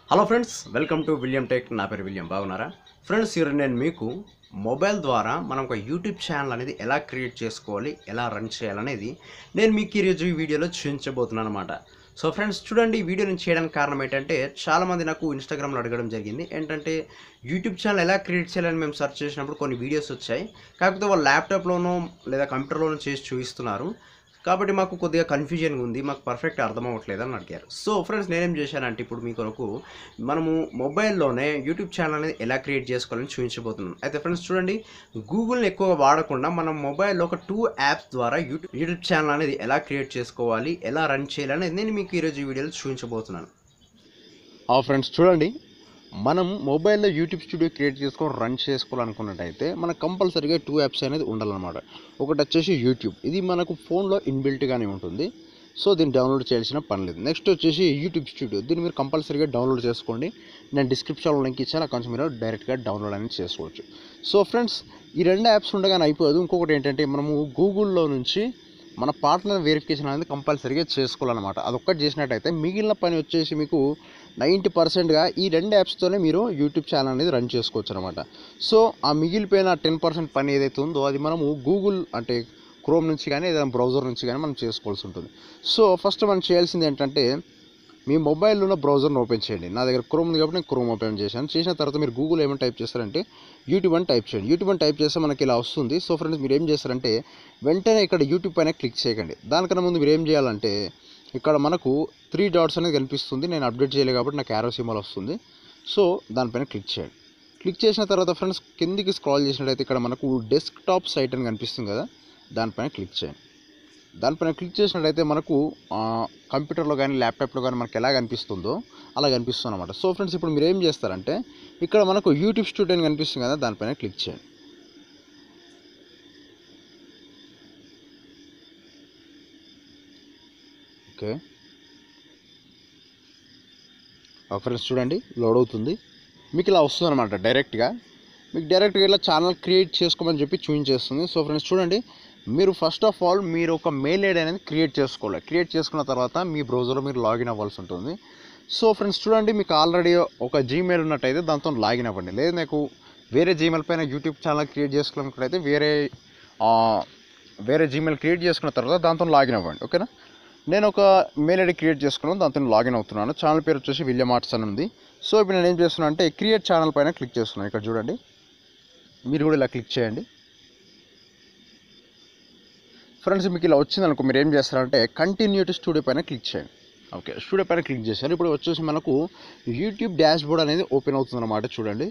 hello friends welcome to William tech నా పేరు William బాగున్నారా ఫ్రెండ్స్ ఈరోజు నేను మీకు మొబైల్ ద్వారా మనం ఒక యూట్యూబ్ ఛానల్ అనేది ఎలా క్రియేట్ చేసుకోవాలి ఎలా రన్ చేయాలనేది నేను మీకు ఈరోజు ఈ వీడియోలో చూపించబోతున్నాను అనమాట సో ఫ్రెండ్స్ చూడండి ఈ వీడియో నేను చేయడానికి కారణం ఏంటంటే చాలామంది నాకు ఇన్స్టాగ్రామ్లో అడగడం జరిగింది ఏంటంటే యూట్యూబ్ ఛానల్ ఎలా క్రియేట్ చేయాలని మేము సెర్చ్ చేసినప్పుడు కొన్ని వీడియోస్ వచ్చాయి కాకపోతే వాళ్ళు ల్యాప్టాప్లోనో లేదా కంప్యూటర్లోనో చేసి చూపిస్తున్నారు కాబట్టి మాకు కొద్దిగా కన్ఫ్యూజన్గా ఉంది మాకు పర్ఫెక్ట్ అర్థం అవ్వట్లేదు అని అడిగారు సో ఫ్రెండ్స్ నేనేం చేశానంటే ఇప్పుడు మీ కొరకు మనము మొబైల్లోనే యూట్యూబ్ ఛానల్ అనేది ఎలా క్రియేట్ చేసుకోవాలని చూపించబోతున్నాను అయితే ఫ్రెండ్స్ చూడండి గూగుల్ని ఎక్కువగా వాడకుండా మనం మొబైల్లో ఒక టూ యాప్స్ ద్వారా యూట్యూబ్ యూట్యూబ్ ఛానల్ అనేది ఎలా క్రియేట్ చేసుకోవాలి ఎలా రన్ చేయాలి అనేది నేను మీకు ఈరోజు ఈ వీడియోలో చూపించబోతున్నాను ఆ ఫ్రెండ్స్ చూడండి మనం మొబైల్లో యూట్యూబ్ స్టూడియో క్రియేట్ చేసుకొని రన్ చేసుకోవాలనుకున్నట్టయితే మనకు కంపల్సరీగా టూ యాప్స్ అనేది ఉండాలన్నమాట ఒకటి వచ్చేసి యూట్యూబ్ ఇది మనకు ఫోన్లో ఇన్బిల్ట్గానే ఉంటుంది సో దీన్ని డౌన్లోడ్ చేయాల్సిన పని లేదు నెక్స్ట్ వచ్చేసి యూట్యూబ్ స్టూడియో దీన్ని మీరు కంపల్సరీగా డౌన్లోడ్ చేసుకోండి నేను డిస్క్రిప్షన్లో లింక్ ఇచ్చాను అక్కడ నుంచి మీరు డైరెక్ట్గా డౌన్లోడ్ అనేది చేసుకోవచ్చు సో ఫ్రెండ్స్ ఈ రెండు యాప్స్ ఉండగానే అయిపోదు ఇంకొకటి ఏంటంటే మనము గూగుల్లో నుంచి మన పార్ట్నర్ వెరిఫికేషన్ అనేది కంపల్సరీగా చేసుకోవాలన్నమాట అదొక్కటి చేసినట్టయితే మిగిలిన పని వచ్చేసి మీకు నైంటీ పర్సెంట్గా ఈ రెండు యాప్స్తోనే మీరు యూట్యూబ్ ఛానల్ అనేది రన్ చేసుకోవచ్చు అనమాట సో ఆ మిగిలిపోయిన టెన్ పర్సెంట్ పని ఏదైతే ఉందో అది మనము గూగుల్ అంటే క్రోమ్ నుంచి కానీ ఏదైనా బ్రౌజర్ నుంచి కానీ మనం చేసుకోవాల్సి ఉంటుంది సో ఫస్ట్ మనం చేయాల్సింది ఏంటంటే మీ మొబైల్లో ఉన్న బ్రౌజర్ని ఓపెన్ చేయండి నా దగ్గర క్రోమ్ ఉంది కాబట్టి నేను క్రోమ్ ఓపెన్ చేశాను చేసిన తర్వాత మీరు గూగుల్ ఏమైనా టైప్ చేస్తారంటే యూట్యూబ్ అని టైప్ చేయండి యూట్యూబ్ అని టైప్ చేస్తే మనకి ఇలా వస్తుంది సో ఫ్రెండ్స్ మీరు ఏం చేస్తారంటే వెంటనే ఇక్కడ యూట్యూబ్ పైన క్లిక్ చేయకండి దానికన్నా ముందు మీరు ఏం చేయాలంటే ఇక్కడ మనకు త్రీ డాట్స్ అనేది కనిపిస్తుంది నేను అప్డేట్ చేయలేదు కాబట్టి నాకు యారో సింబల్ వస్తుంది సో దానిపైన క్లిక్ చేయండి క్లిక్ చేసిన తర్వాత ఫ్రెండ్స్ కిందికి స్క్రాల్ చేసినట్టయితే ఇక్కడ మనకు డెస్క్టాప్ సైట్ అని కనిపిస్తుంది కదా దానిపైన క్లిక్ చేయండి దానిపైన క్లిక్ చేసినట్టయితే మనకు ఆ, కంప్యూటర్లో కానీ ల్యాప్టాప్లో కానీ మనకు ఎలా కనిపిస్తుందో అలా కనిపిస్తుంది అనమాట సో ఫ్రెండ్స్ ఇప్పుడు మీరు ఏం చేస్తారంటే ఇక్కడ మనకు యూట్యూబ్ స్టూడియో అని కనిపిస్తుంది కదా దానిపైన క్లిక్ చేయండి ఓకే ఫ్రెండ్స్ చూడండి లోడ్ అవుతుంది మీకు ఇలా వస్తుంది అనమాట డైరెక్ట్గా మీకు డైరెక్ట్గా ఇలా ఛానల్ క్రియేట్ చేసుకోమని చెప్పి చూపించేస్తుంది సో ఫ్రెండ్స్ చూడండి మీరు ఫస్ట్ ఆఫ్ ఆల్ మీరు ఒక మెయిల్ ఐడి అనేది క్రియేట్ చేసుకోవాలి క్రియేట్ చేసుకున్న తర్వాత మీ బ్రౌజర్లో మీరు లాగిన్ అవ్వాల్సి ఉంటుంది సో ఫ్రెండ్స్ చూడండి మీకు ఆల్రెడీ ఒక జీమెయిల్ ఉన్నట్టయితే దాంతో లాగిన్ అవ్వండి లేదు నాకు వేరే జీమెయిల్ పైన యూట్యూబ్ ఛానల్ క్రియేట్ చేసుకోవాలనుకున్నట్టయితే వేరే ఆ, వేరే జీమెయిల్ క్రియేట్ చేసుకున్న తర్వాత దాంతో లాగిన్ అవ్వండి ఓకేనా నేను ఒక మెయిల్ ఐడి క్రియేట్ చేసుకున్నాను దాంతో లాగిన్ అవుతున్నాను ఛానల్ పేరు వచ్చేసి విలియం ఆర్ట్స్ అని ఉంది సో ఇప్పుడు నేను ఏం చేస్తున్నాను అంటే క్రియేట్ ఛానల్ పైన క్లిక్ చేస్తున్నాను ఇక్కడ చూడండి మీరు కూడా ఇలా క్లిక్ చేయండి ఫ్రెండ్స్ మీకు ఇలా వచ్చింది అనుకో మీరు ఏం చేస్తారంటే కంటిన్యూ టు స్టూడియో పైన క్లిక్ చేయండి ఓకే స్టూడియో పైన క్లిక్ చేశారు ఇప్పుడు వచ్చేసి మనకు యూట్యూబ్ డాష్ బోర్డ్ అనేది ఓపెన్ అవుతుంది అనమాట చూడండి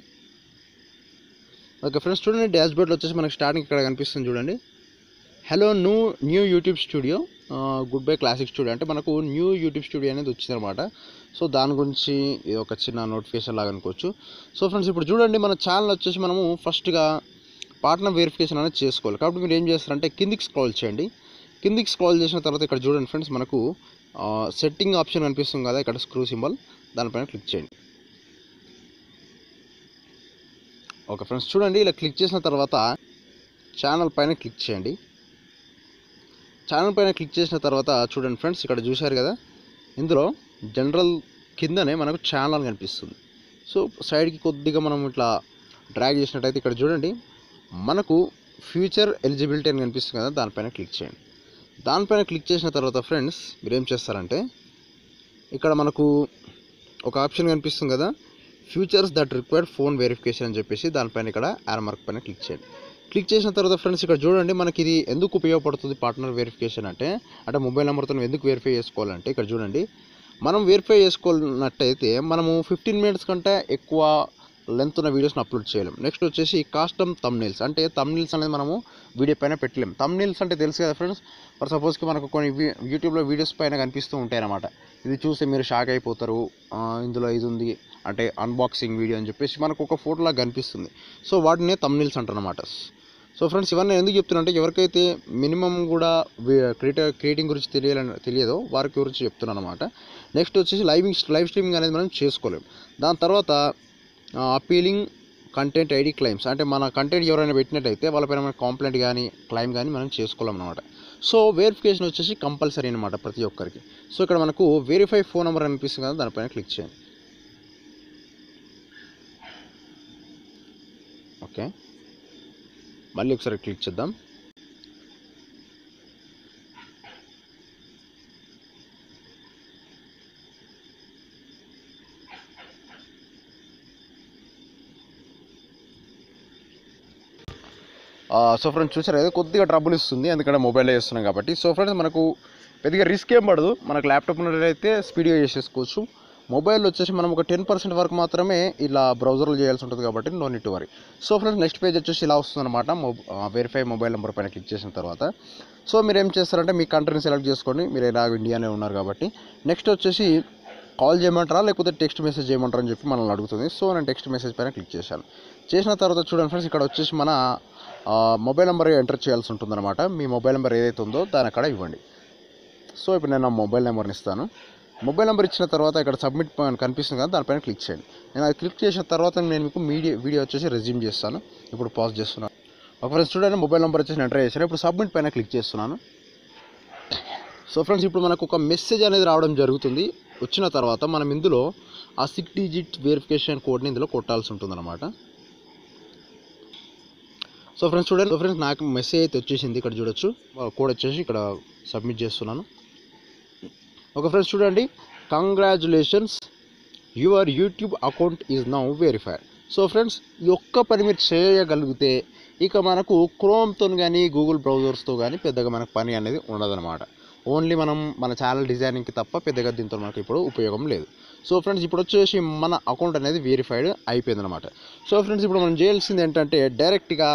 ఓకే ఫ్రెండ్స్ చూడండి డాష్ బోర్డ్లో వచ్చేసి మనకు స్టార్టింగ్ ఇక్కడ కనిపిస్తుంది చూడండి hello new new YouTube studio good bye classic studio అంటే మనకు న్యూ యూట్యూబ్ స్టూడియో అనేది వచ్చిందనమాట సో దాని గురించి ఇది ఒక చిన్న నోటిఫికేషన్ లాగా అనుకోవచ్చు సో ఫ్రెండ్స్ ఇప్పుడు చూడండి మన ఛానల్ వచ్చేసి మనము ఫస్ట్గా పార్ట్నర్ వెరిఫికేషన్ అనేది చేసుకోవాలి కాబట్టి మీరు ఏం చేస్తారంటే కిందికి స్క్రాల్ చేయండి కిందికి స్క్రాల్ చేసిన తర్వాత ఇక్కడ చూడండి ఫ్రెండ్స్ మనకు సెట్టింగ్ ఆప్షన్ కనిపిస్తుంది కదా ఇక్కడ స్క్రూ సింబల్ దానిపైన క్లిక్ చేయండి ఓకే ఫ్రెండ్స్ చూడండి ఇలా క్లిక్ చేసిన తర్వాత ఛానల్ పైన క్లిక్ చేయండి ఛానల్ పైన క్లిక్ చేసిన తర్వాత చూడండి ఫ్రెండ్స్ ఇక్కడ చూశారు కదా ఇందులో జనరల్ కిందనే మనకు ఛానల్ కనిపిస్తుంది సో సైడ్కి కొద్దిగా మనం ఇట్లా డ్రాగ్ చేసినట్టయితే ఇక్కడ చూడండి మనకు ఫ్యూచర్ ఎలిజిబిలిటీ అని కనిపిస్తుంది కదా దానిపైన క్లిక్ చేయండి దానిపైన క్లిక్ చేసిన తర్వాత ఫ్రెండ్స్ మీరు ఏం చేస్తారంటే ఇక్కడ మనకు ఒక ఆప్షన్ కనిపిస్తుంది కదా features that required phone verification అని చెప్పేసి దానిపైన ఇక్కడ యార్ మార్క్ పైన క్లిక్ చేయండి క్లిక్ చేసిన తర్వాత ఫ్రెండ్స్ ఇక్కడ చూడండి మనకి ఇది ఎందుకు ఉపయోగపడుతుంది పార్ట్నర్ వెరిఫికేషన్ అంటే అంటే మొబైల్ నెంబర్తో ఎందుకు వెరిఫై చేసుకోవాలంటే ఇక్కడ చూడండి మనం వెరిఫై చేసుకోవాలన్నట్టయితే మనము ఫిఫ్టీన్ మినిట్స్ కంటే ఎక్కువ లెంత్ ఉన్న వీడియోస్ని అప్లోడ్ చేయలేం నెక్స్ట్ వచ్చేసి కాస్టమ్ తమ్నీల్స్ అంటే తమ్నీల్స్ అనేది మనము వీడియో పైన పెట్టలేం తమ్నీల్స్ అంటే తెలుసు కదా ఫ్రెండ్స్ ఫర్ సపోజ్కి మనకు కొన్ని వీ- యూట్యూబ్లో వీడియోస్ పైన కనిపిస్తూ ఉంటాయి అన్నమాట ఇది చూస్తే మీరు షాక్ అయిపోతారు ఆ, ఇందులో ఇది ఉంది అంటే అన్బాక్సింగ్ వీడియో అని చెప్పేసి మనకు ఒక ఫోటోలాగా కనిపిస్తుంది సో వాటినే తమ్నీల్స్ అంటారనమాట సో ఫ్రెండ్స్ ఇవన్నీ ఎందుకు చెప్తున్నా అంటే ఎవరికైతే మినిమం కూడా క్రియేట క్రియేటింగ్ గురించి తెలియాలని తెలియదో వారికి గురించి చెప్తున్నాను అనమాట నెక్స్ట్ వచ్చేసి లైవింగ్ లైవ్ స్ట్రీమింగ్ అనేది మనం చేసుకోలేం దాని తర్వాత అపీలింగ్ కంటెంట్ ఐడి క్లైమ్స్ అంటే మన కంటెంట్ ఎవరైనా పెట్టినట్టయితే వాళ్ళపైన మన కాంప్లైంట్ కానీ క్లైమ్ కానీ మనం చేసుకోలేం అనమాట సో వెరిఫికేషన్ వచ్చేసి కంపల్సరీ అనమాట ప్రతి ఒక్కరికి సో ఇక్కడ మనకు వెరిఫై ఫోన్ నెంబర్ అనిపిస్తుంది కదా దానిపైన క్లిక్ చేయండి ఓకే మళ్ళీ ఒకసారి క్లిక్ చేద్దాం సో ఫ్రెండ్స్ చూసారు కదా కొద్దిగా ట్రబుల్ ఇస్తుంది ఎందుకంటే మొబైల్లో చేస్తున్నాం కాబట్టి సో ఫ్రెండ్స్ మనకు పెద్దగా రిస్క్ ఏం పడదు మనకు ల్యాప్టాప్ ఉన్నట్లయితే స్పీడ్గా చేసేసుకోవచ్చు మొబైల్ వచ్చేసి మనం ఒక టెన్ పర్సెంట్ వరకు మాత్రమే ఇలా బ్రౌజర్లో చేయాల్సి ఉంటుంది కాబట్టి no need worry so friends next page వచ్చేసి ఇలా వస్తుంది అనమాట వెరిఫై మొబైల్ నెంబర్ పైన క్లిక్ చేసిన తర్వాత సో మీరు ఏం చేస్తారంటే మీ కంట్రీని సెలెక్ట్ చేసుకోండి మీరు ఎలా ఇండియానే ఉన్నారు కాబట్టి నెక్స్ట్ వచ్చేసి కాల్ చేయమంటారా లేకపోతే టెక్స్ట్ మెసేజ్ చేయమంటారా అని చెప్పి మనల్ని అడుగుతుంది సో నేను టెక్స్ట్ మెసేజ్ పైన క్లిక్ చేశాను చేసిన తర్వాత చూడండి ఫ్రెండ్స్ ఇక్కడ వచ్చేసి మన ఆ, మొబైల్ నెంబర్ ఎంటర్ చేయాల్సి ఉంటుందన్నమాట మీ మొబైల్ నెంబర్ ఏదైతే ఉందో దాని అక్కడ ఇవ్వండి సో ఇప్పుడు నేను నా మొబైల్ నెంబర్ని ఇస్తాను మొబైల్ నెంబర్ ఇచ్చిన తర్వాత ఇక్కడ సబ్మిట్ కనిపిస్తుంది కదా దానిపైన క్లిక్ చేయండి నేను అది క్లిక్ చేసిన తర్వాత నేను మీకు మీడియా వీడియో వచ్చేసి రెజ్యూమ్ చేస్తాను ఇప్పుడు పాజ్ చేస్తున్నాను ఒక ఫ్రెండ్స్ చూడండి మొబైల్ నెంబర్ వచ్చేసి ఎంటర్ చేశాను ఇప్పుడు సబ్మిట్ పైన క్లిక్ చేస్తున్నాను సో ఫ్రెండ్స్ ఇప్పుడు మనకు ఒక మెసేజ్ అనేది రావడం జరుగుతుంది వచ్చిన తర్వాత మనం ఇందులో ఆ సిక్స్ డిజిట్ వెరిఫికేషన్ కోడ్ని ఇందులో కొట్టాల్సి ఉంటుందన్నమాట సో ఫ్రెండ్స్ చూడండి సో ఫ్రెండ్స్ నాకు మెసేజ్ అయితే వచ్చేసింది ఇక్కడ చూడొచ్చు కోడ్ వచ్చేసి ఇక్కడ సబ్మిట్ చేస్తున్నాను ఒక ఫ్రెండ్స్ చూడండి congratulations your YouTube account is now verified so friends ఈ ఒక్క పని మీరు చేయగలిగితే ఇక మనకు క్రోమ్తో కానీ గూగుల్ బ్రౌజర్స్తో కానీ పెద్దగా మనకు పని అనేది ఉండదన్నమాట ఓన్లీ మనం మన ఛానల్ డిజైనింగ్కి తప్ప పెద్దగా దీంతో మనకు ఇప్పుడు ఉపయోగం లేదు సో ఫ్రెండ్స్ ఇప్పుడు వచ్చేసి మన అకౌంట్ అనేది వెరిఫైడ్ అయిపోయిందన్నమాట సో ఫ్రెండ్స్ ఇప్పుడు మనం చేయాల్సింది ఏంటంటే డైరెక్ట్గా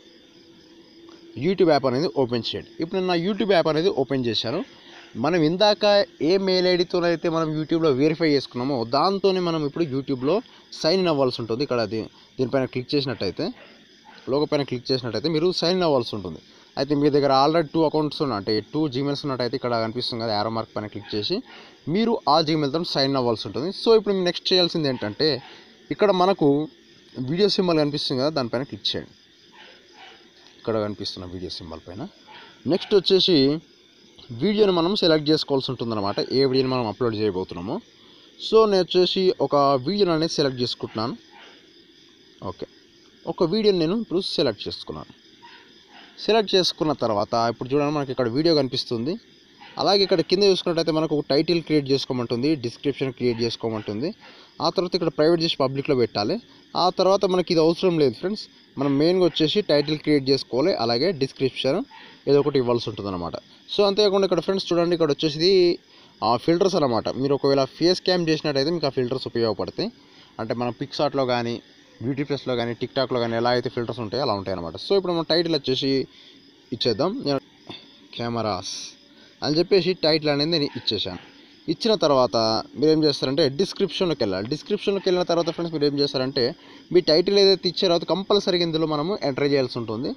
యూట్యూబ్ యాప్ అనేది ఓపెన్ చేయండి ఇప్పుడు నేను నా యూట్యూబ్ యాప్ అనేది ఓపెన్ చేశాను మనం ఇందాక ఏ మెయిల్ ఐడితో అయితే మనం యూట్యూబ్లో వెరిఫై చేసుకున్నామో దాంతోనే మనం ఇప్పుడు యూట్యూబ్లో సైన్ ఇన్ అవ్వాల్సి ఉంటుంది ఇక్కడ అది దీనిపైన క్లిక్ చేసినట్టయితే లోగో పైన క్లిక్ చేసినట్టయితే మీరు సైన్ ఇన్ అవ్వాల్సి ఉంటుంది అయితే మీ దగ్గర ఆల్రెడీ టూ అకౌంట్స్ ఉన్న అంటే టూ జీమెయిల్స్ ఉన్నట్టయితే ఇక్కడ కనిపిస్తుంది కదా యారో మార్క్ పైన క్లిక్ చేసి మీరు ఆ జీమెయిల్తో సైన్ ఇన్ అవ్వాల్సి ఉంటుంది సో ఇప్పుడు మీరు నెక్స్ట్ చేయాల్సింది ఏంటంటే ఇక్కడ మనకు వీడియో సింబల్ కనిపిస్తుంది కదా దానిపైన క్లిక్ చేయండి ఇక్కడ కనిపిస్తున్న వీడియో సింబల్ పైన నెక్స్ట్ వచ్చేసి వీడియోని మనం సెలెక్ట్ చేసుకోవాల్సి ఉంటుందన్నమాట ఏ వీడియోని మనం అప్లోడ్ చేయబోతున్నామో సో నేను వచ్చేసి ఒక వీడియోని అనేది సెలెక్ట్ చేసుకుంటున్నాను ఓకే ఒక వీడియోని నేను ఇప్పుడు సెలెక్ట్ చేసుకున్నాను సెలెక్ట్ చేసుకున్న తర్వాత ఇప్పుడు చూడండి మనకి ఇక్కడ వీడియో కనిపిస్తుంది అలాగే ఇక్కడ కింద చూసుకున్నట్టయితే మనకు ఒక టైటిల్ క్రియేట్ చేసుకోమంటుంది డిస్క్రిప్షన్ క్రియేట్ చేసుకోమంటుంది ఆ తర్వాత ఇక్కడ ప్రైవేట్ చేసి పబ్లిక్లో పెట్టాలి ఆ తర్వాత మనకి ఇది అవసరం లేదు ఫ్రెండ్స్ మనం మెయిన్గా వచ్చేసి టైటిల్ క్రియేట్ చేసుకోవాలి అలాగే డిస్క్రిప్షన్ ఏదో ఒకటి ఇవ్వాల్సి ఉంటుంది అనమాట సో అంతేకాకుండా ఇక్కడ ఫ్రెండ్స్ చూడండి ఇక్కడ వచ్చేసి ఆ ఫిల్టర్స్ అనమాట మీరు ఒకవేళ ఫేస్ క్యామ్ చేసినట్టయితే మీకు ఆ ఫిల్టర్స్ ఉపయోగపడతాయి అంటే మనం పిక్సార్ట్లో కానీ బ్యూటీ ప్లస్లో కానీ టిక్టాక్లో కానీ ఎలా అయితే ఫిల్టర్స్ ఉంటాయో అలా ఉంటాయి అనమాట సో ఇప్పుడు మనం టైటిల్ వచ్చేసి ఇచ్చేద్దాం నేను కెమెరాస్ అని చెప్పేసి టైటిల్ అనేది నేను ఇచ్చేసాను ఇచ్చిన తర్వాత మీరు ఏం చేస్తారంటే డిస్క్రిప్షన్లోకి వెళ్ళాలి డిస్క్రిప్షన్లోకి వెళ్ళిన తర్వాత ఫ్రెండ్స్ మీరు ఏం చేస్తారంటే మీ టైటిల్ ఏదైతే ఇచ్చారో అది కంపల్సరీగా ఇందులో మనము ఎంటర్ చేయాల్సి ఉంటుంది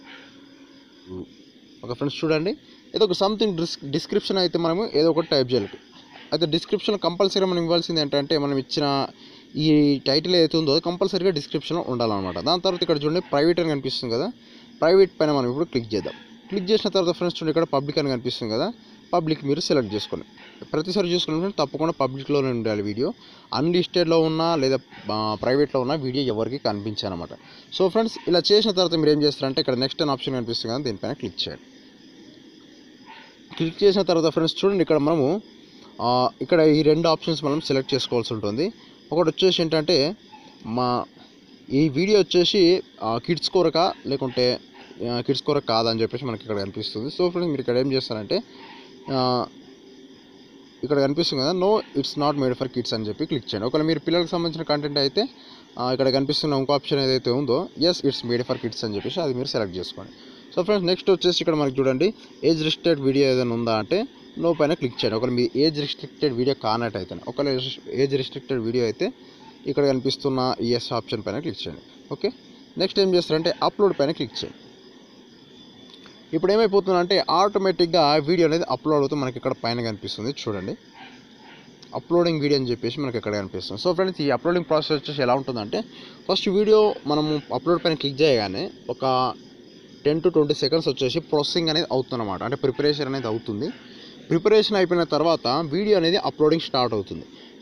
ఒక ఫ్రెండ్స్ చూడండి ఏదో ఒక సంథింగ్ డిస్ డిస్క్రిప్షన్ అయితే మనము ఏదో ఒకటి టైప్ చేయాలి అయితే డిస్క్రిప్షన్ కంపల్సరీగా మనం ఇవ్వాల్సింది ఏంటంటే మనం ఇచ్చిన ఈ టైటిల్ ఏదైతే ఉందో అది కంపల్సరీగా డిస్క్రిప్షన్లో ఉండాలన్నమాట దాని తర్వాత ఇక్కడ చూడండి ప్రైవేట్ అని కనిపిస్తుంది కదా ప్రైవేట్ పైన మనం ఇప్పుడు క్లిక్ చేద్దాం క్లిక్ చేసిన తర్వాత ఫ్రెండ్స్ చూడండి ఇక్కడ పబ్లిక్ అని కనిపిస్తుంది కదా పబ్లిక్ మీరు సెలెక్ట్ చేసుకోండి ప్రతిసారి చూసుకున్న తప్పకుండా పబ్లిక్లోనే ఉండాలి వీడియో అన్లిస్టెడ్లో ఉన్నా లేదా ప్రైవేట్లో ఉన్న వీడియో ఎవరికి కనిపించాలన్నమాట సో ఫ్రెండ్స్ ఇలా చేసిన తర్వాత మీరు ఏం చేస్తారంటే ఇక్కడ నెక్స్ట్ అనే ఆప్షన్ కనిపిస్తుంది కదా దీనిపైన క్లిక్ చేయండి క్లిక్ చేసిన తర్వాత ఫ్రెండ్స్ చూడండి ఇక్కడ మనము ఆ, ఇక్కడ ఈ రెండు ఆప్షన్స్ మనం సెలెక్ట్ చేసుకోవాల్సి ఉంటుంది ఒకటి వచ్చేసి ఏంటంటే మా ఈ వీడియో వచ్చేసి కిడ్స్ కోరక లేకుంటే కిడ్స్ కోరక కాదని చెప్పేసి మనకి ఇక్కడ కనిపిస్తుంది సో ఫ్రెండ్స్ మీరు ఇక్కడ ఏం చేస్తారంటే ఆ, ఇక్కడ కనిపిస్తుంది కదా no it's not made for kids అని చెప్పి క్లిక్ చేయండి ఒకవేళ మీరు పిల్లలకు సంబంధించిన కంటెంట్ అయితే ఆ, ఇక్కడ కనిపిస్తున్న ఇంకో ఆప్షన్ ఏదైతే ఉందో yes it's made for kids అని చెప్పేసి అది మీరు సెలెక్ట్ చేసుకోండి సో ఫ్రెండ్స్ నెక్స్ట్ వచ్చేసి ఇక్కడ మనకి చూడండి ఏజ్ రిస్ట్రిక్టెడ్ వీడియో ఏదైనా ఉందా అంటే నో పైన క్లిక్ చేయండి ఒకవేళ మీ ఏజ్ రిస్ట్రిక్టెడ్ వీడియో కానట్టయితే ఒకవేళ ఏజ్ రిస్ట్రిక్టెడ్ వీడియో అయితే ఇక్కడ కనిపిస్తున్న ఎస్ ఆప్షన్ పైన క్లిక్ చేయండి ఓకే నెక్స్ట్ ఏం చేస్తారంటే అప్లోడ్ పైన క్లిక్ చేయండి ఇప్పుడు ఏమైపోతుందంటే ఆటోమేటిక్గా వీడియో అనేది అప్లోడ్ అవుతూ మనకి ఇక్కడ పైన కనిపిస్తుంది చూడండి అప్లోడింగ్ వీడియో అని చెప్పేసి మనకి ఇక్కడ కనిపిస్తుంది సో ఫ్రెండ్స్ ఈ అప్లోడింగ్ ప్రాసెస్ వచ్చేసి ఎలా ఉంటుందంటే ఫస్ట్ వీడియో మనము అప్లోడ్ పైన క్లిక్ చేయగానే ఒక టెన్ టు ట్వంటీ సెకండ్స్ వచ్చేసి ప్రాసెసింగ్ అనేది అవుతుందన్నమాట అంటే ప్రిపరేషన్ అనేది అవుతుంది ప్రిపరేషన్ అయిపోయిన తర్వాత వీడియో అనేది అప్లోడింగ్ స్టార్ట్ అవుతుంది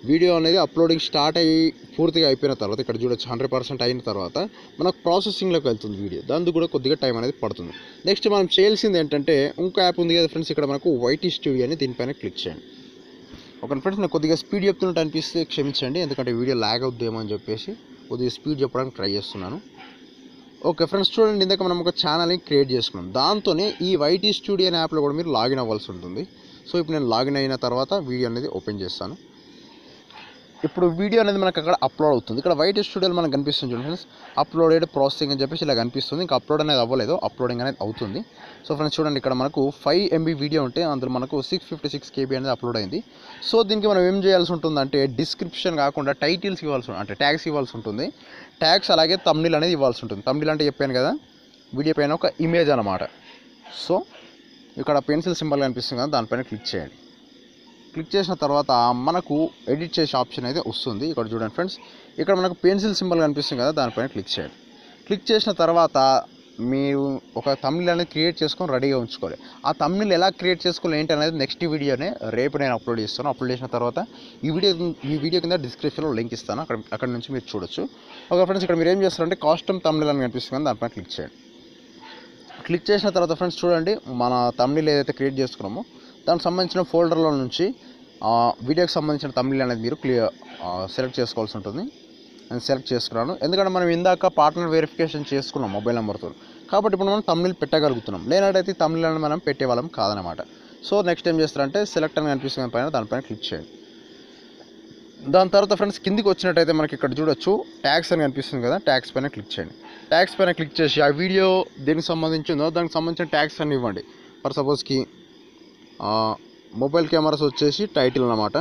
వీడియో అనేది అప్లోడింగ్ స్టార్ట్ అయ్యి పూర్తిగా అయిపోయిన తర్వాత ఇక్కడ చూడొచ్చు హండ్రెడ్ పర్సెంట్ అయిన తర్వాత మనకు ప్రాసెసింగ్లోకి వెళ్తుంది వీడియో దానికి కూడా కొద్దిగా టైం అనేది పడుతుంది నెక్స్ట్ మనం చేయాల్సింది ఏంటంటే ఇంకో యాప్ ఉంది కదా ఫ్రెండ్స్ ఇక్కడ మనకు వైటీ స్టూడియో అని దీనిపైన క్లిక్ చేయండి ఒక ఫ్రెండ్స్ నాకు కొద్దిగా స్పీడ్ చెప్తున్నట్టు అనిపిస్తే క్షమించండి ఎందుకంటే వీడియో లాగ్ అవుద్దేమో అని చెప్పేసి కొద్దిగా స్పీడ్ చెప్పడానికి ట్రై చేస్తున్నాను ఓకే ఫ్రెండ్స్ చూడండి ఇందాక మనం ఒక ఛానల్ని క్రియేట్ చేసుకున్నాం దాంతోనే ఈ వైటీ స్టూడియో అనే యాప్లో కూడా మీరు లాగిన్ అవ్వాల్సి ఉంటుంది సో ఇప్పుడు నేను లాగిన్ అయిన తర్వాత వీడియో అనేది ఓపెన్ చేస్తాను ఇప్పుడు వీడియో అనేది మనకు అక్కడ అప్లోడ్ అవుతుంది ఇక్కడ వైట్ స్టూడియోలో మనకు కనిపిస్తుంది చూడండి ఫ్రెండ్స్ అప్లోడెడ్ ప్రాసెసింగ్ అని చెప్పేసి ఇలా కనిపిస్తుంది ఇంకా అప్లోడ్ అనేది అవ్వలేదు అప్లోడింగ్ అనేది అవుతుంది సో ఫ్రెండ్స్ చూడండి ఇక్కడ మనకు ఫైవ్ ఎంబీ వీడియో ఉంటే అందులో మనకు సిక్స్ ఫిఫ్టీ సిక్స్ కేబీ అనేది అప్లోడ్ అయింది సో దీనికి మనం ఏం చేయాల్సి ఉంటుందంటే డిస్క్రిప్షన్ కాకుండా టైటిల్స్ ఇవ్వాల్సి ఉంటుంది అంటే ట్యాగ్స్ ఇవ్వాల్సి ఉంటుంది ట్యాగ్స్ అలాగే తమ్నిల్ అనేది ఇవ్వాల్సి ఉంటుంది తమ్నిల్ అంటే చెప్పాను కదా వీడియో పైన ఒక ఇమేజ్ అనమాట సో ఇక్కడ పెన్సిల్ సింబల్ కనిపిస్తుంది కదా దానిపైన క్లిక్ చేయండి క్లిక్ చేసిన తర్వాత మనకు ఎడిట్ చేసే ఆప్షన్ అయితే వస్తుంది ఇక్కడ చూడండి ఫ్రెండ్స్ ఇక్కడ మనకు పెన్సిల్ సింబల్ కనిపిస్తుంది కదా దానిపైన క్లిక్ చేయండి క్లిక్ చేసిన తర్వాత మీరు ఒక తమిళ్ అనేది క్రియేట్ చేసుకొని రెడీగా ఉంచుకోవాలి ఆ తమిళ్ ఎలా క్రియేట్ చేసుకోవాలి ఏంటి అనేది నెక్స్ట్ వీడియోనే రేపు నేను అప్లోడ్ చేస్తాను అప్లోడ్ చేసిన తర్వాత ఈ వీడియో ఈ వీడియో కింద డిస్క్రిప్షన్లో లింక్ ఇస్తాను అక్కడ అక్కడ నుంచి మీరు చూడొచ్చు ఒక ఫ్రెండ్స్ ఇక్కడ మీరు ఏం చేస్తారంటే కాస్ట్యూమ్ తమిళ్ అని కనిపిస్తుంది కదా దానిపైన క్లిక్ చేయండి క్లిక్ చేసిన తర్వాత ఫ్రెండ్స్ చూడండి మన తమిళ్ ఏదైతే క్రియేట్ చేసుకున్నామో దానికి సంబంధించిన ఫోల్డర్లో నుంచి ఆ, వీడియోకి సంబంధించిన తమిళ్ అనేది మీరు క్లియర్ సెలెక్ట్ చేసుకోవాల్సి ఉంటుంది నేను సెలెక్ట్ చేసుకున్నాను ఎందుకంటే మనం ఇందాక పార్ట్నర్ వెరిఫికేషన్ చేసుకున్నాం మొబైల్ నెంబర్తో కాబట్టి ఇప్పుడు మనం తమిళ్ పెట్టగలుగుతున్నాం లేనట్టయితే తమిళ్ అని మనం పెట్టేవాళ్ళం కాదనమాట సో నెక్స్ట్ ఏం చేస్తారంటే సెలెక్ట్ అని కనిపిస్తుంది పైన దానిపైన క్లిక్ చేయండి దాని తర్వాత ఫ్రెండ్స్ కిందికి వచ్చినట్టయితే మనకి ఇక్కడ చూడొచ్చు ట్యాక్స్ అని కనిపిస్తుంది కదా ట్యాక్స్ పైన క్లిక్ చేయండి ట్యాక్స్ పైన క్లిక్ చేసి ఆ వీడియో దేనికి సంబంధించిందో దానికి సంబంధించిన ట్యాక్స్ అని ఇవ్వండి ఫర్ సపోజ్కి మొబైల్ కెమెరాస్ వచ్చేసి టైటిల్ అన్నమాట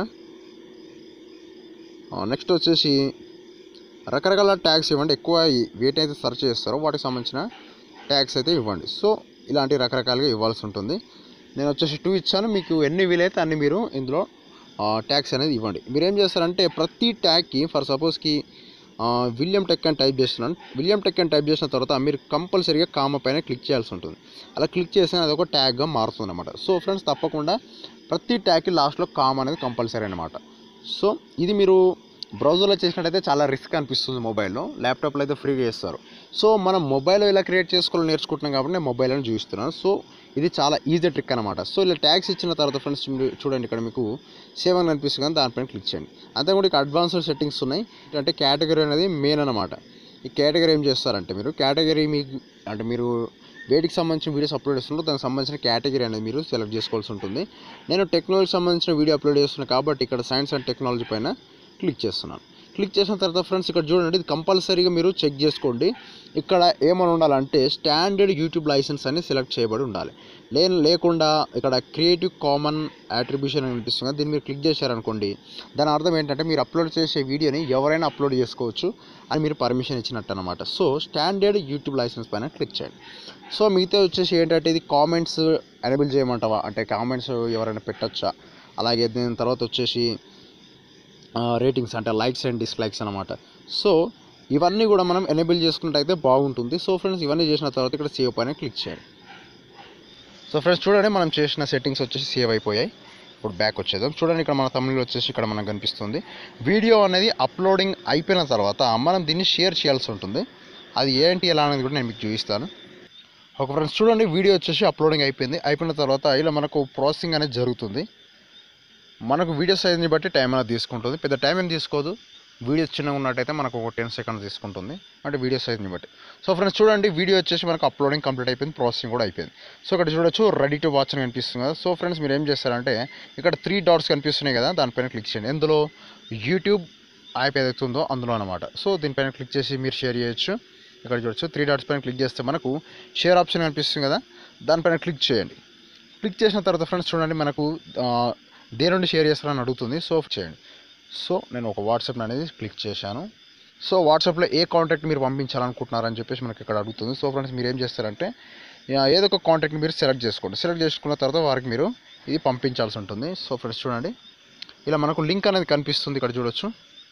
నెక్స్ట్ వచ్చేసి రకరకాల ట్యాగ్స్ ఇవ్వండి ఎక్కువ ఈ- వేటైతే సెర్చ్ చేస్తారో వాటికి సంబంధించిన ట్యాగ్స్ అయితే ఇవ్వండి సో ఇలాంటి రకరకాలుగా ఇవ్వాల్సి ఉంటుంది నేను వచ్చేసి టూ ఇచ్చాను మీకు ఎన్ని వీలైతే అన్ని మీరు ఇందులో ట్యాగ్స్ అనేది ఇవ్వండి మీరు ఏం చేస్తారంటే ప్రతి ట్యాగ్కి ఫర్ సపోజ్కి విలియం టెక్ అని టైప్ చేస్తున్నాను విలియం టెక్ అని టైప్ చేసిన తర్వాత మీరు కంపల్సరీగా కామ పైన క్లిక్ చేయాల్సి ఉంటుంది అలా క్లిక్ చేస్తే అది ఒక ట్యాగ్గా మారుతుంది అనమాట సో ఫ్రెండ్స్ తప్పకుండా ప్రతి ట్యాగ్కి లాస్ట్లో కామ్ అనేది కంపల్సరీ అనమాట సో ఇది మీరు బ్రౌజర్లో చేసినట్టయితే చాలా రిస్క్ అనిపిస్తుంది మొబైల్లో ల్యాప్టాప్లో అయితే ఫ్రీగా చేస్తారు సో మనం మొబైల్లో ఇలా క్రియేట్ చేసుకోవాలని నేర్చుకుంటున్నాం కాబట్టి నేను మొబైల్ అని చూపిస్తున్నాను సో ఇది చాలా ఈజీ ట్రిక్ అనమాట సో ఇలా ట్యాగ్స్ ఇచ్చిన తర్వాత ఫ్రెండ్స్ చూడండి ఇక్కడ మీకు సేవ్ అని కనిపిస్తుంది కానీ దానిపైన క్లిక్ చేయండి అంతే కూడా ఇక్కడ అడ్వాన్స్డ్ సెట్టింగ్స్ ఉన్నాయి అంటే కేటగిరీ అనేది మెయిన్ అనమాట ఈ కేటగిరీ ఏం చేస్తారంటే మీరు కేటగిరీ మీకు అంటే మీరు వేటికి సంబంధించిన వీడియోస్ అప్లోడ్ చేస్తుంటే దానికి సంబంధించిన కేటగిరీ అనేది మీరు సెలెక్ట్ చేసుకోవాల్సి ఉంటుంది నేను టెక్నాలజీ సంబంధించిన వీడియో అప్లోడ్ చేస్తున్నాను కాబట్టి ఇక్కడ సైన్స్ అండ్ టెక్నాలజీ పైన క్లిక్ చేస్తున్నాను క్లిక్ చేసిన తర్వాత ఫ్రెండ్స్ ఇక్కడ చూడండి ఇది కంపల్సరీగా మీరు చెక్ చేసుకోండి ఇక్కడ ఏమని ఉండాలంటే స్టాండర్డ్ యూట్యూబ్ లైసెన్స్ అని సెలెక్ట్ చేయబడి ఉండాలి లే లేకుండా ఇక్కడ క్రియేటివ్ కామన్ అట్రిబ్యూషన్ అని అనిపిస్తుంది కదా, దీన్ని మీరు క్లిక్ చేశారనుకోండి దాని అర్థం ఏంటంటే మీరు అప్లోడ్ చేసే వీడియోని ఎవరైనా అప్లోడ్ చేసుకోవచ్చు అని మీరు పర్మిషన్ ఇచ్చినట్టు అనమాట సో స్టాండర్డ్ యూట్యూబ్ లైసెన్స్ పైన క్లిక్ చేయండి సో మిగతా వచ్చేసి ఏంటంటే ఇది కామెంట్స్ ఎనేబుల్ చేయమంటావా అంటే కామెంట్స్ ఎవరైనా పెట్టచ్చా అలాగే దీని తర్వాత వచ్చేసి రేటింగ్స్ అంటే లైక్స్ అండ్ డిస్లైక్స్ అనమాట సో ఇవన్నీ కూడా మనం ఎనేబుల్ చేసుకున్నట్టయితే బాగుంటుంది సో ఫ్రెండ్స్ ఇవన్నీ చేసిన తర్వాత ఇక్కడ సేవ్ పైన క్లిక్ చేయండి సో ఫ్రెండ్స్ చూడండి మనం చేసిన సెట్టింగ్స్ వచ్చేసి సేవ్ అయిపోయాయి ఇప్పుడు బ్యాక్ వచ్చేద్దాం చూడండి ఇక్కడ మన తమిళ వచ్చేసి ఇక్కడ మనకు కనిపిస్తుంది వీడియో అనేది అప్లోడింగ్ అయిపోయిన తర్వాత మనం దీన్ని షేర్ చేయాల్సి ఉంటుంది అది ఏంటి ఎలా అనేది కూడా నేను మీకు చూపిస్తాను ఒక ఫ్రెండ్స్ చూడండి వీడియో వచ్చేసి అప్లోడింగ్ అయిపోయింది అయిపోయిన తర్వాత ఇలా మనకు ప్రాసెసింగ్ అనేది జరుగుతుంది మనకు వీడియో సైజ్ని బట్టి టైం అనేది తీసుకుంటుంది పెద్ద టైం ఏం తీసుకోదు వీడియో చిన్నగా ఉన్నట్టయితే మనకు ఒక టెన్ సెకండ్స్ తీసుకుంటుంది అంటే వీడియో సైజ్ని బట్టి సో ఫ్రెండ్స్ చూడండి వీడియో వచ్చేసి మనకు అప్లోడింగ్ కంప్లీట్ అయిపోయింది ప్రాసెసింగ్ కూడా అయిపోయింది సో ఇక్కడ చూడొచ్చు రెడీ టు వాచ్ అని కనిపిస్తుంది కదా సో ఫ్రెండ్స్ మీరు ఏం చేస్తారంటే ఇక్కడ త్రీ డాట్స్ కనిపిస్తున్నాయి కదా దానిపైన క్లిక్ చేయండి ఎందులో యూట్యూబ్ యాప్ ఏదైతే ఉందో అందులో అనమాట సో దీనిపైన క్లిక్ చేసి మీరు షేర్ చేయొచ్చు ఇక్కడ చూడొచ్చు త్రీ డాట్స్ పైన క్లిక్ చేస్తే మనకు షేర్ ఆప్షన్ కనిపిస్తుంది కదా దానిపైన క్లిక్ చేయండి క్లిక్ చేసిన తర్వాత ఫ్రెండ్స్ చూడండి మనకు ఆ, దేని నుండి షేర్ చేస్తారని అడుగుతుంది సో చేయండి సో నేను ఒక వాట్సాప్ అనేది క్లిక్ చేశాను సో వాట్సాప్లో ఏ కాంటాక్ట్ మీరు పంపించాలనుకుంటున్నారని చెప్పేసి మనకి ఇక్కడ అడుగుతుంది సో ఫ్రెండ్స్ మీరు ఏం చేస్తారంటే ఆ, ఏదో ఒక కాంటాక్ట్ని మీరు సెలెక్ట్ చేసుకోండి సెలెక్ట్ చేసుకున్న తర్వాత వారికి మీరు ఇది పంపించాల్సి ఉంటుంది సో ఫ్రెండ్స్ చూడండి ఇలా మనకు లింక్ అనేది కనిపిస్తుంది ఇక్కడ చూడొచ్చు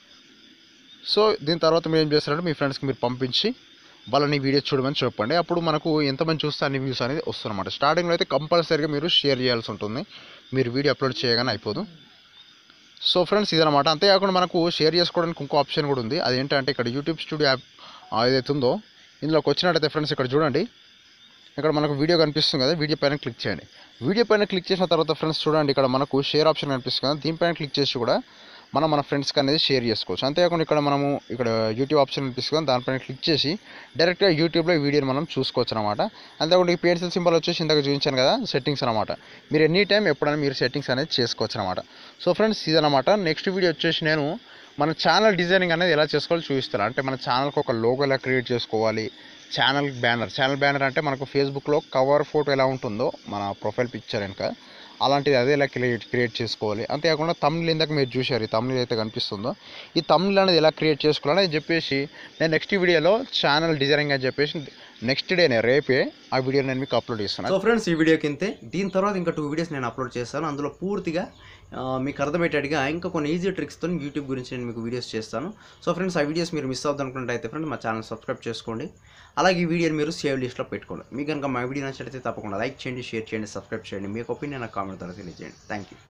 సో దీని తర్వాత మీరు ఏం చేస్తారంటే మీ ఫ్రెండ్స్కి మీరు పంపించి వాళ్ళని వీడియో చూడమని చెప్పండి అప్పుడు మనకు ఎంతమంది చూస్తే అన్ని వ్యూస్ అనేది వస్తుందన్నమాట స్టార్టింగ్లో అయితే కంపల్సరీగా మీరు షేర్ చేయాల్సి ఉంటుంది మీరు వీడియో అప్లోడ్ చేయగానే అయిపోదు సో ఫ్రెండ్స్ ఇదనమాట అంతేకాకుండా మనకు షేర్ చేసుకోవడానికి ఇంకో ఆప్షన్ కూడా ఉంది అదేంటంటే ఇక్కడ యూట్యూబ్ స్టూడియో యాప్ ఆ, ఏదైతే ఉందో ఇందులోకి వచ్చినట్టయితే ఫ్రెండ్స్ ఇక్కడ చూడండి ఇక్కడ మనకు వీడియో కనిపిస్తుంది కదా వీడియో పైన క్లిక్ చేయండి వీడియో పైన క్లిక్ చేసిన తర్వాత ఫ్రెండ్స్ చూడండి ఇక్కడ మనకు షేర్ ఆప్షన్ కనిపిస్తుంది కదా దీనిపైన క్లిక్ చేసి కూడా మనం మన ఫ్రెండ్స్కి అనేది షేర్ చేసుకోవచ్చు అంతేకాకుండా ఇక్కడ మనము ఇక్కడ యూట్యూబ్ ఆప్షన్ కనిపిస్తుంది కదా దానిపైన క్లిక్ చేసి డైరెక్ట్గా యూట్యూబ్లో ఈ వీడియోని మనం చూసుకోవచ్చు అనమాట అంతేకాకుండా ఈ పెన్సిల్ సింబల్ వచ్చేసి ఇందాక చూపించాను కదా సెట్టింగ్స్ అనమాట మీరు ఎనీ టైం ఎప్పుడైనా మీరు సెట్టింగ్స్ అనేది చేసుకోవచ్చు అనమాట సో ఫ్రెండ్స్ ఇదనమాట నెక్స్ట్ వీడియో వచ్చేసి నేను మన ఛానల్ డిజైనింగ్ అనేది ఎలా చేసుకోవాలో చూపిస్తాను అంటే మన ఛానల్కి ఒక లోగో ఎలా క్రియేట్ చేసుకోవాలి ఛానల్ బ్యానర్ ఛానల్ బ్యానర్ అంటే మనకు ఫేస్బుక్లో కవర్ ఫోటో ఎలా ఉంటుందో మన ప్రొఫైల్ పిక్చర్ వెనుక అలాంటిది అదే ఎలా క్రియేట్ క్రియేట్ చేసుకోవాలి అంతేకాకుండా తమిళ ఇందాక మీరు చూశారు ఈ తమిళ అయితే కనిపిస్తుందో ఈ తమిళ అనేది ఎలా క్రియేట్ చేసుకోవాలని చెప్పేసి నేను నెక్స్ట్ వీడియోలో ఛానల్ డిజైనింగ్ అని చెప్పేసి నెక్స్ట్ డేనే రేపే ఆ వీడియో నేను మీకు అప్లోడ్ చేస్తాను సో ఫ్రెండ్స్ ఈ వీడియో కింతే దీని తర్వాత ఇంకా టూ వీడియోస్ నేను అప్లోడ్ చేస్తాను అందులో పూర్తిగా ఆ, మీకు అర్థమయ్యేటట్టుగా ఇంకా కొన్ని ఈజీ ట్రిక్స్తో యూట్యూబ్ గురించి నేను మీకు వీడియోస్ చేస్తాను సో ఫ్రెండ్స్ ఆ వీడియోస్ మీరు మిస్ అవుతుంది అనుకుంటే అయితే ఫ్రెండ్స్ మా ఛానల్ సబ్స్క్రైబ్ చేసుకోండి అలాగే ఈ వీడియోని మీరు సేవ్ లిస్ట్లో పెట్టుకోండి మీకు కనుక మా వీడియో నచ్చితే తప్పకుండా లైక్ చేయండి షేర్ చేయండి సబ్స్క్రైబ్ చేయండి మీకు ఒపీనియన్ నాకు కామెంట్ ద్వారా తెలియజేయండి థ్యాంక్ యూ